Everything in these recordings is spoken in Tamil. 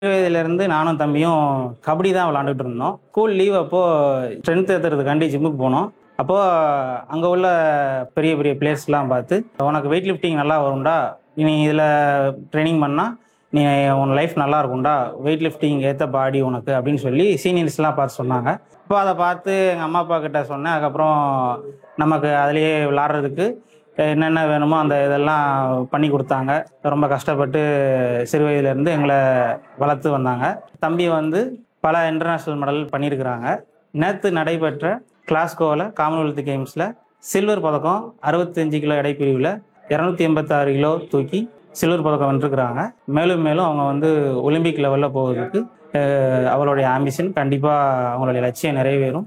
வயதுலேருந்து நானும் தம்பியும் கபடி தான் விளாண்டுட்டு இருந்தோம் ஸ்கூல் லீவ் அப்போது ஸ்ட்ரென்த் ஏற்றுறதுக்காண்டி ஜிம்முக்கு போனோம் அப்போது அங்கே உள்ள பெரிய பெரிய பிளேஸ்லாம் பார்த்து உனக்கு வெயிட் லிஃப்டிங் நல்லா வரும்டா நீ இதில் ட்ரைனிங் பண்ணால் நீ உன் லைஃப் நல்லா இருக்கும்டா வெயிட் லிஃப்டிங் ஏற்ற பாடி உனக்கு அப்படின்னு சொல்லி சீனியர்ஸ்லாம் பார்த்து சொன்னாங்க இப்போ அதை பார்த்து எங்கள் அம்மா அப்பா கிட்ட சொன்னேன் அதுக்கப்புறம் நமக்கு அதுலேயே விளாட்றதுக்கு என்னென்ன வேணுமோ அந்த இதெல்லாம் பண்ணி கொடுத்தாங்க ரொம்ப கஷ்டப்பட்டு சிறு வயதிலேருந்து எங்களை வளர்த்து வந்தாங்க தம்பி வந்து பல இன்டர்நேஷ்னல் மெடல் பண்ணியிருக்கிறாங்க நேற்று நடைபெற்ற கிளாஸ்கோவில் காமன்வெல்த் கேம்ஸில் சில்வர் பதக்கம் அறுபத்தஞ்சு கிலோ எடைப்பிரிவில் இரநூத்தி எண்பத்தாறு கிலோ தூக்கி சில்வர் பதக்கம் வென்றிருக்கிறாங்க மேலும் மேலும் அவங்க வந்து ஒலிம்பிக் லெவலில் போவதற்கு அஹ், அவளுடைய ஆம்பிஷன் கண்டிப்பாக அவங்களுடைய லட்சியம் நிறைவேறும்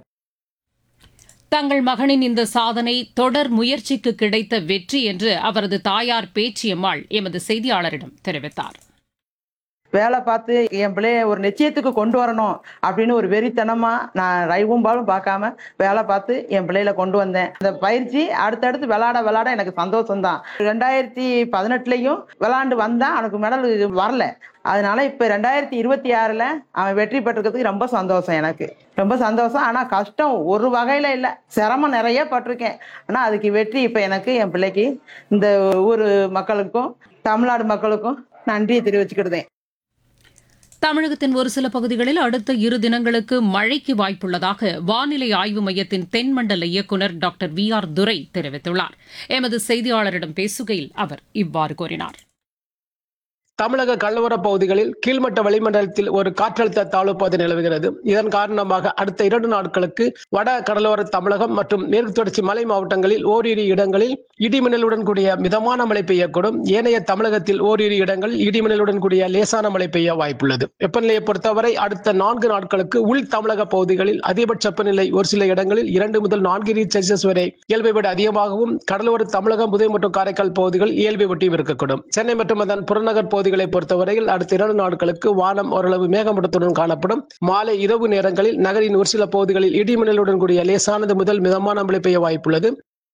தங்கள் மகனின் இந்த சாதனை தொடர் முயற்சிக்கு கிடைத்த வெற்றி என்று அவரது தாயார் பேச்சியம்மாள் எமது செய்தியாளரிடம் தெரிவித்தார் வேலை பார்த்து என் பிள்ளைய ஒரு நிச்சயத்துக்கு கொண்டு வரணும் அப்படின்னு ஒரு வெறித்தனமா நான் ரைவும் பாலும் பார்க்காம வேலை பார்த்து என் பிள்ளையில கொண்டு வந்தேன் அந்த பயிற்சி அடுத்தடுத்து விளாட விளாட எனக்கு சந்தோஷம்தான் ரெண்டாயிரத்தி பதினெட்டுலயும் விளாண்டு வந்தான் அவனுக்கு மெடல் வரல அதனால இப்ப ரெண்டாயிரத்தி இருபத்தி ஆறுல அவன் வெற்றி பெற்றிருக்கிறதுக்கு ரொம்ப சந்தோஷம் எனக்கு ரொம்ப சந்தோஷம் ஆனா கஷ்டம் ஒரு வகையில இல்ல சிரமம் நிறைய பட்டிருக்கேன் ஆனா அதுக்கு வெற்றி இப்ப எனக்கு என் பிள்ளைக்கு இந்த ஊர் மக்களுக்கும் தமிழ்நாடு மக்களுக்கும் நன்றியை தெரிவிச்சுக்கிடுதேன் தமிழகத்தின் ஒரு சில பகுதிகளில் அடுத்த இரு தினங்களுக்கு மழைக்கு வாய்ப்புள்ளதாக வானிலை ஆய்வு மையத்தின் தென்மண்டல இயக்குநர் டாக்டர் வி ஆர் துரை தெரிவித்துள்ளார் எமது செய்தியாளரிடம் பேசுகையில் அவர் இவ்வாறு கூறினார் தமிழக கடலோர பகுதிகளில் கீழ்மட்ட வளிமண்டலத்தில் ஒரு காற்றழுத்த தாழ்வு பகுதி நிலவுகிறது இதன் காரணமாக அடுத்த இரண்டு நாட்களுக்கு வட கடலோர தமிழகம் மற்றும் மேற்கு தொடர்ச்சி மலை மாவட்டங்களில் ஓரிரு இடங்களில் இடிமின்னலுடன் கூடிய மிதமான மழை பெய்யக்கூடும் ஏனைய தமிழகத்தில் ஓரிரு இடங்களில் இடிமின்னலுடன் கூடிய லேசான மழை பெய்ய வாய்ப்புள்ளது வெப்பநிலையை பொறுத்தவரை அடுத்த நான்கு நாட்களுக்கு உள் தமிழக பகுதிகளில் அதிகபட்ச வெப்பநிலை ஒரு சில இடங்களில் இரண்டு முதல் நான்கு டிகிரி செல்சியஸ் வரை இயல்பை விட அதிகமாகவும் கடலோர தமிழகம் புதுவை மற்றும் காரைக்கால் பகுதிகள் இயல்பை ஒட்டியும் இருக்கக்கூடும் சென்னை மற்றும் அதன் புறநகர் பகுதிகளை பொறுத்தவரையில் அடுத்த இரண்டு நாட்களுக்கு வானம் ஓரளவு மேகமூட்டத்துடன் காணப்படும் மாலை இரவு நேரங்களில் நகரின் ஒரு சில பகுதிகளில் இடிமின்னலுடன் கூடிய லேசானது முதல் மிதமான மழை பெய்ய வாய்ப்புள்ளது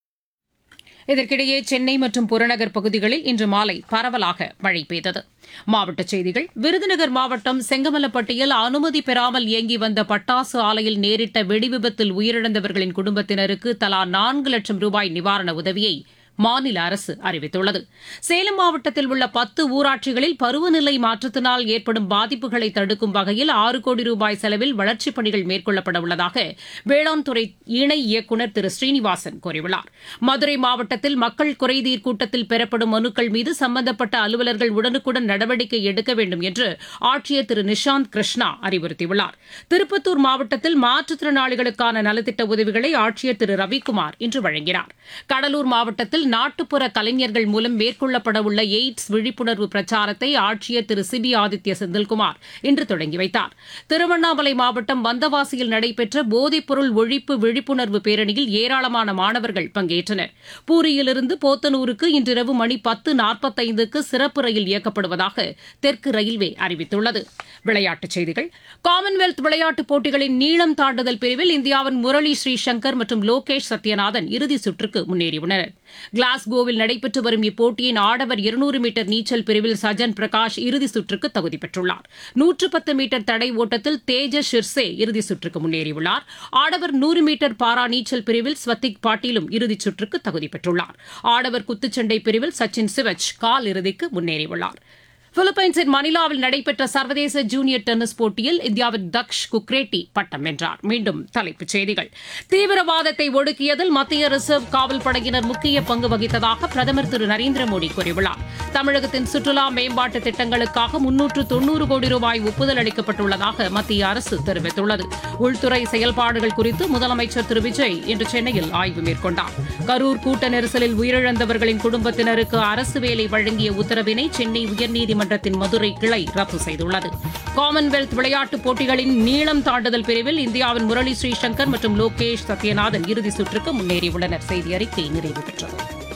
இதற்கிடையே சென்னை மற்றும் புறநகர் பகுதிகளில் இன்று மாலை பரவலாக மழை பெய்தது மாவட்டச் செய்திகள் விருதுநகர் மாவட்டம் செங்கமலப்பட்டியில் அனுமதி பெறாமல் இயங்கி வந்த பட்டாசு ஆலையில் நேரிட்ட வெடிவிபத்தில் உயிரிழந்தவர்களின் குடும்பத்தினருக்கு தலா நான்கு லட்சம் ரூபாய் நிவாரண உதவியை மாநில அரசு அறிவித்துள்ளது சேலம் மாவட்டத்தில் உள்ள பத்து ஊராட்சிகளில் பருவநிலை மாற்றத்தினால் ஏற்படும் பாதிப்புகளை தடுக்கும் வகையில் ஆறு கோடி ரூபாய் செலவில் வளர்ச்சிப் பணிகள் மேற்கொள்ளப்பட உள்ளதாக வேளாண் துறை இணை இயக்குநர் திரு ஸ்ரீனிவாசன் கூறியுள்ளார் மதுரை மாவட்டத்தில் மக்கள் குறைதீர் கூட்டத்தில் பெறப்படும் மனுக்கள் மீது சம்பந்தப்பட்ட அலுவலர்கள் உடனுக்குடன் நடவடிக்கை எடுக்க வேண்டும் என்று ஆட்சியர் திரு நிஷாந்த் கிருஷ்ணா அறிவுறுத்தியுள்ளார் திருப்பத்தூர் மாவட்டத்தில் மாற்றுத்திறனாளிகளுக்கான நலத்திட்ட உதவிகளை ஆட்சியர் திரு ரவிக்குமார் இன்று வழங்கினார் கடலூர் மாவட்டத்தில் நாட்டுப்புற கலைஞர்கள் மூலம் மேற்கொள்ளப்பட உள்ள எய்ட்ஸ் விழிப்புணர்வு பிரச்சாரத்தை ஆட்சியர் திரு சிபி ஆதித்ய செந்தில்குமார் இன்று தொடங்கி வைத்தார் திருவண்ணாமலை மாவட்டம் வந்தவாசியில் நடைபெற்ற போதைப்பொருள் ஒழிப்பு விழிப்புணர்வு பேரணியில் ஏராளமான மாணவர்கள் பங்கேற்றனர் பூரியிலிருந்து போத்தனூருக்கு இன்றிரவு மணி பத்து நாற்பத்தைந்துக்கு சிறப்பு ரயில் இயக்கப்படுவதாக தெற்கு ரயில்வே அறிவித்துள்ளது விளையாட்டுச் செய்திகள் காமன்வெல்த் விளையாட்டுப் போட்டிகளின் நீளம் தாண்டுதல் பிரிவில் இந்தியாவின் முரளி ஸ்ரீசங்கர் மற்றும் லோகேஷ் சத்யநாதன் இறுதிச் சுற்றுக்கு முன்னேறியுள்ளனர் கிளாஸ்கோவில் நடைபெற்று வரும் இப்போட்டியின் ஆடவர் இருநூறு மீட்டர் நீச்சல் பிரிவில் சஜன் பிரகாஷ் இறுதிச் சுற்றுக்கு தகுதி பெற்றுள்ளார் நூற்று பத்து மீட்டர் தடை ஓட்டத்தில் தேஜஸ் ஷிர்சே இறுதிச் சுற்றுக்கு முன்னேறியுள்ளார் ஆடவர் நூறு மீட்டர் பாரா நீச்சல் பிரிவில் ஸ்வத்திக் பாட்டீலும் இறுதிச் சுற்றுக்கு தகுதி பெற்றுள்ளார் ஆடவர் குத்துச்சண்டை பிரிவில் சச்சின் சிவச் கால் இறுதிக்கு முன்னேறியுள்ளார் பிலிப்பைன்ஸின் மணிலாவில் நடைபெற்ற சர்வதேச ஜூனியர் டென்னிஸ் போட்டியில் இந்தியாவின் தக்ஷ் குக்ரேட்டி பட்டம் வென்றார் மீண்டும் தலைப்புச் செய்திகள் தீவிரவாதத்தை ஒடுக்கியதில் மத்திய ரிசர்வ் காவல் படையினர் முக்கிய பங்கு வகித்ததாக பிரதமர் திரு நரேந்திர மோடி கூறியுள்ளார் தமிழகத்தின் சுற்றுலா மேம்பாட்டு திட்டங்களுக்காக முன்னூற்று தொன்னூறு கோடி ரூபாய் ஒப்புதல் அளிக்கப்பட்டுள்ளதாக மத்திய அரசு தெரிவித்துள்ளது உள்துறை செயல்பாடுகள் குறித்து முதலமைச்சர் திரு விஜய் இன்று சென்னையில் ஆய்வு மேற்கொண்டார் கரூர் கூட்ட நெரிசலில் உயிரிழந்தவர்களின் குடும்பத்தினருக்கு அரசு வேலை வழங்கிய உத்தரவினை சென்னை உயர்நீதிமன்றத்தின் மதுரை கிளை ரத்து செய்துள்ளது காமன்வெல்த் விளையாட்டுப் போட்டிகளின் நீளம் தாண்டுதல் பிரிவில் இந்தியாவின் முரளி ஸ்ரீசங்கர் மற்றும் லோகேஷ் சத்யநாதன் இறுதிச் சுற்றுக்கு முன்னேறியுள்ளனர் செய்தி அறிக்கை நிறைவு பெற்றது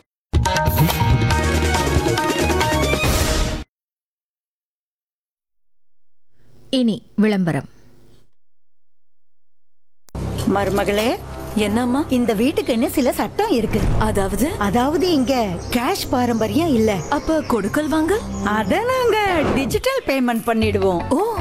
இனி விளம்பரம் மருமகளே என்னம்மா இந்த வீட்டுக்குன்னு சில சட்டம் இருக்கு அதாவது அதாவது இங்க கேஷ் பாரம்பரியம் இல்ல அப்ப கொடுக்கல் வாங்கல் அத நாங்க டிஜிட்டல் பேமெண்ட் பண்ணிடுவோம் ஓ